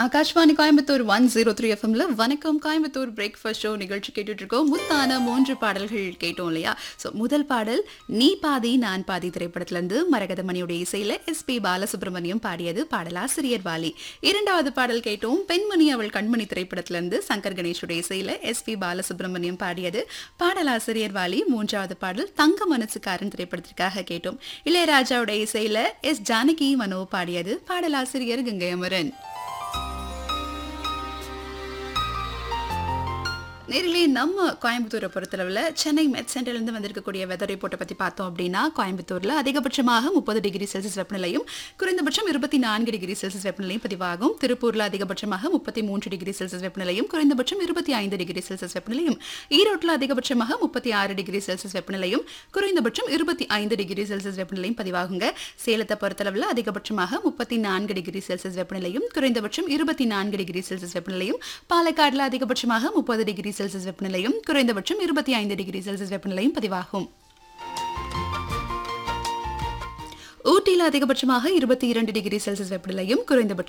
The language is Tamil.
Akashvani Coimbatore one zero three எஃப்எம்ல வணக்கம் கோயம்புத்தூர் பிரேக்ஃபாஸ்ட் ஷோ நிகழ்ச்சி கேட்டுட்டு இருக்கோம் முத்தான மூன்று பாடல்கள் கேட்டோம் இல்லையா ஸோ முதல் பாடல் நீ பாதி நான் பாதி திரைப்படத்துல இருந்து மரகத மணியுடைய இசையில எஸ் பி பாலசுப்ரமணியம் பாடியது பாடலாசிரியர் வாலி இரண்டாவது பாடல் கேட்டோம் பெண்மணி அவள் கண்மணி திரைப்படத்துல இருந்து சங்கர் கணேஷுடைய இசையில எஸ் பி பாலசுப்ரமணியம் பாடியது பாடலாசிரியர் வாலி மூன்றாவது பாடல் தங்க மனசுக்காரன் திரைப்படத்திற்காக கேட்டோம் இளையராஜாவுடைய இசையில எஸ் ஜானகி மனோ பாடியது பாடலாசிரியர் கங்கை அமரன் நேரிலே நம்ம கோயம்புத்தூரை பொறுத்தளவில் சென்னை மெட் சென்டர்லேருந்து வந்திருக்கக்கூடிய வெதர் ரிப்போர்ட்டை பற்றி பார்த்தோம் அப்படின்னா கோயம்புத்தூரில் அதிகபட்சமாக முப்பது டிகிரி செல்சியஸ் வெப்பநிலையும் குறைந்தபட்சம் இருபத்தி நான்கு டிகிரி செல்சியஸ் வெப்பநிலையும் பதிவாகும் திருப்பூரில் அதிகபட்சமாக முப்பத்தி மூன்று டிகிரி செல்சியஸ் வெப்பநிலையும் குறைந்தபட்சம் இருபத்தி ஐந்து டிகிரி செல்சியஸ் வெப்பநிலையும் ஈரோட்டில் அதிகபட்சமாக முப்பத்தி ஆறு டிகிரி செல்சியஸ் வெப்பநிலையும் குறைந்தபட்சம் இருபத்தி ஐந்து டிகிரி செல்சியஸ் வெப்பநிலையும் பதிவாகுங்க சேலத்தை பொறுத்தளவில் அதிகபட்சமாக முப்பத்தி நான்கு டிகிரி செல்சியஸ் வெப்பநிலையும் குறைந்தபட்சம் இருபத்தி நான்கு டிகிரி செல்சியஸ் வெப்பநிலையும் பாலக்காடுல அதிகபட்சமாக முப்பது டிகிரி செல்சியஸ் வெப்பநிலையும் குறைந்தபட்சம் இருபத்தி ஐந்து டிகிரி செல்சியஸ் வெப்பநிலையும் பதிவாகும் ஊட்டியில் அதிகபட்சமாக இருபத்தி இரண்டு டிகிரி செல்சியஸ் வெப்பநிலையும் குறைந்தபட்சம்